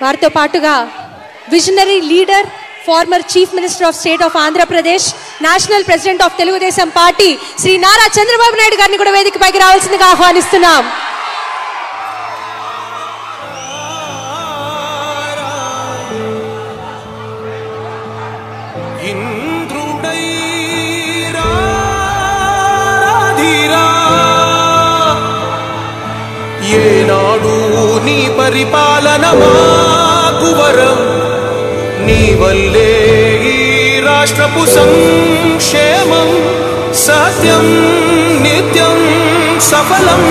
వారితో పాటుగా visionary leader former chief minister of state of Andhra Pradesh national president of Telugu Desam party Shri Nara Chandrababu Naidu గారిని కూడా వేదికపైకి రావాల్సిందిగా ఆహ్వానిస్తున్నాం ఏనాడు నీ పరిపాలన మాకు వరం నీ వల్లే ఈ రాష్ట్రపు సంక్షేమం సత్యం నిత్యం సఫలం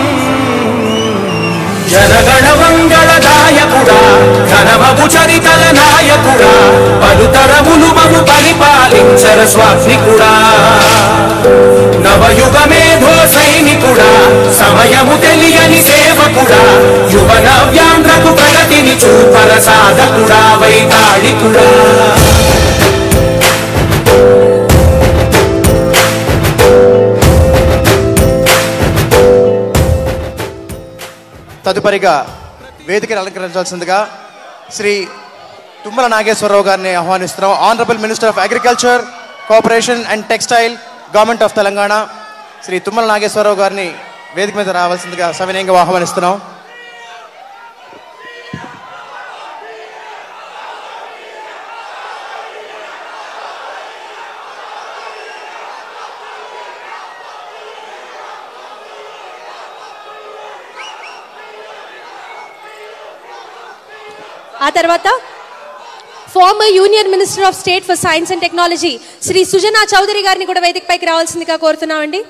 జనగణ మంగళదాయకుడా ఘనమగు చరితల నాయకుడా పలుతరములు మము పరిపాలించర స్వామికుడా నవయుగమేధో సైనికుడా సమయము తెలియని సేవకుడా యువ నవ్యాంధ్రకు ప్రగతిని చూపర సాధకుడా వైతాళికుడా తదుపరిగా వేదికను అలంకరించాల్సిందిగా శ్రీ తుమ్మల నాగేశ్వరరావు గారిని ఆహ్వానిస్తున్నాం honourable minister of agriculture cooperation and textile government of Telangana Shri Tummala Nageswara Rao గారిని వేదిక మీద రావాల్సిందిగా సవినయంగా ఆహ్వానిస్తున్నాం ఆ తర్వాత former union minister of state for science and technology Shri Sujana Chowdary గారిని కూడా వేదికపైకి రావాల్సిందిగా కోరుతున్నామండి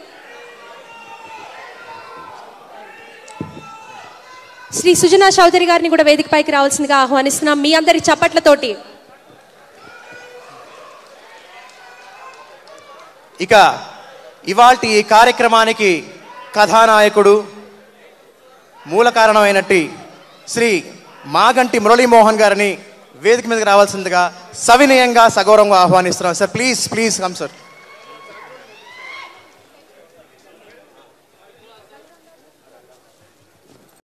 శ్రీ సుజనా చౌదరి గారిని కూడా వేదికపైకి రావాల్సిందిగా ఆహ్వానిస్తున్నాం మీ అందరి చప్పట్లతోటి ఇక ఇవాల్టి ఈ కార్యక్రమానికి కథానాయకుడు మూల కారణమైనట్టి శ్రీ మాగంటి మురళీమోహన్ గారిని వేదిక మీదకి రావాల్సిందిగా సవినయంగా సగౌరవంగా ఆహ్వానిస్తున్నాం sir please please come sir